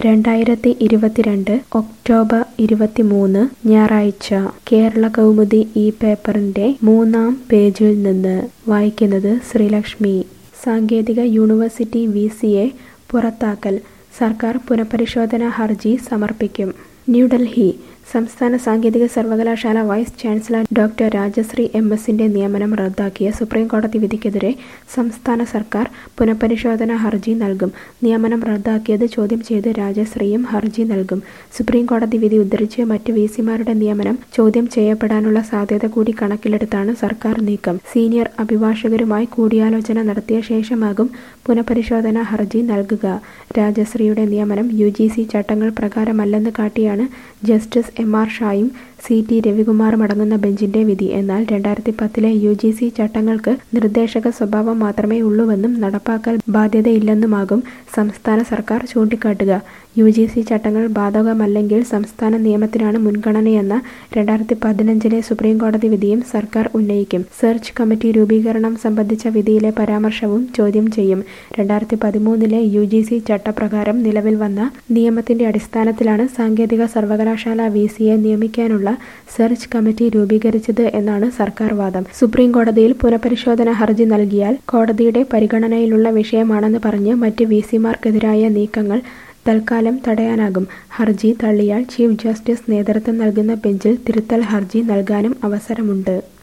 രണ്ടായിരത്തി ഇരുപത്തിരണ്ട് ഒക്ടോബർ ഇരുപത്തിമൂന്ന് ഞായറാഴ്ച കേരള കൗമുദി ഈ പേപ്പറിന്റെ മൂന്നാം പേജിൽ നിന്ന് വായിക്കുന്നത് ശ്രീലക്ഷ്മി സാങ്കേതിക യൂണിവേഴ്സിറ്റി വി സിയെ പുറത്താക്കൽ സർക്കാർ പുനഃപരിശോധനാ ഹർജി സമർപ്പിക്കും ന്യൂഡൽഹി സംസ്ഥാന സാങ്കേതിക സർവകലാശാല vice chancellor doctor Rajasree M എസിന്റെ നിയമനം റദ്ദാക്കിയ സുപ്രീം കോടതി വിധിക്കെതിരെ സംസ്ഥാന സർക്കാർ പുനഃപരിശോധനാ ഹർജി നൽകും നിയമനം റദ്ദാക്കിയത് ചോദ്യം ചെയ്ത് രാജശ്രീയും ഹർജി നൽകും സുപ്രീം കോടതി വിധി ഉദ്ധരിച്ച് മറ്റ് വി സിമാരുടെ നിയമനം ചോദ്യം ചെയ്യപ്പെടാനുള്ള സാധ്യത കൂടി കണക്കിലെടുത്താണ് സർക്കാർ നീക്കം സീനിയർ അഭിഭാഷകരുമായി കൂടിയാലോചന നടത്തിയ ശേഷമാകും പുനഃപരിശോധനാ ഹർജി നൽകുക രാജശ്രീയുടെ നിയമനം യു ജി സി ചട്ടങ്ങൾ പ്രകാരമല്ലെന്ന് കാട്ടിയാണ് ജസ്റ്റിസ് എം ആർ ഷായും സി ടി രവികുമാറും അടങ്ങുന്ന ബെഞ്ചിന്റെ വിധി എന്നാൽ രണ്ടായിരത്തി പത്തിലെ യു ജി സി ചട്ടങ്ങൾക്ക് നിർദ്ദേശക സ്വഭാവം മാത്രമേ ഉള്ളൂവെന്നും നടപ്പാക്കൽ ബാധ്യതയില്ലെന്നുമാകും സംസ്ഥാന സർക്കാർ ചൂണ്ടിക്കാട്ടുക യു ജി സി ചട്ടങ്ങൾ ബാധകമല്ലെങ്കിൽ സംസ്ഥാന നിയമത്തിനാണ് മുൻഗണനയെന്ന രണ്ടായിരത്തി പതിനഞ്ചിലെ സുപ്രീം കോടതി വിധിയും സർക്കാർ ഉന്നയിക്കും സെർച്ച് കമ്മിറ്റി രൂപീകരണം സംബന്ധിച്ച വിധിയിലെ പരാമർശവും ചോദ്യം ചെയ്യും രണ്ടായിരത്തി പതിമൂന്നിലെ യു ജി സി ചട്ടപ്രകാരം നിലവിൽ വന്ന നിയമത്തിന്റെ അടിസ്ഥാനത്തിലാണ് സാങ്കേതിക സർവകലാശാല വി സിയെ നിയമിക്കാനുള്ള സെർച്ച് കമ്മിറ്റി രൂപീകരിച്ചത് എന്നാണ് സർക്കാർ വാദം സുപ്രീം കോടതിയിൽ പുനഃപരിശോധന ഹർജി നൽകിയാൽ കോടതിയുടെ പരിഗണനയിലുള്ള വിഷയമാണെന്ന് പറഞ്ഞ് മറ്റ് വി സിമാർക്കെതിരായ നീക്കങ്ങൾ തൽക്കാലം തടയാനാകും ഹർജി തള്ളിയാൽ ചീഫ് ജസ്റ്റിസ് നേതൃത്വം നൽകുന്ന ബെഞ്ചിൽ തിരുത്തൽ ഹർജി നൽകാനും അവസരമുണ്ട്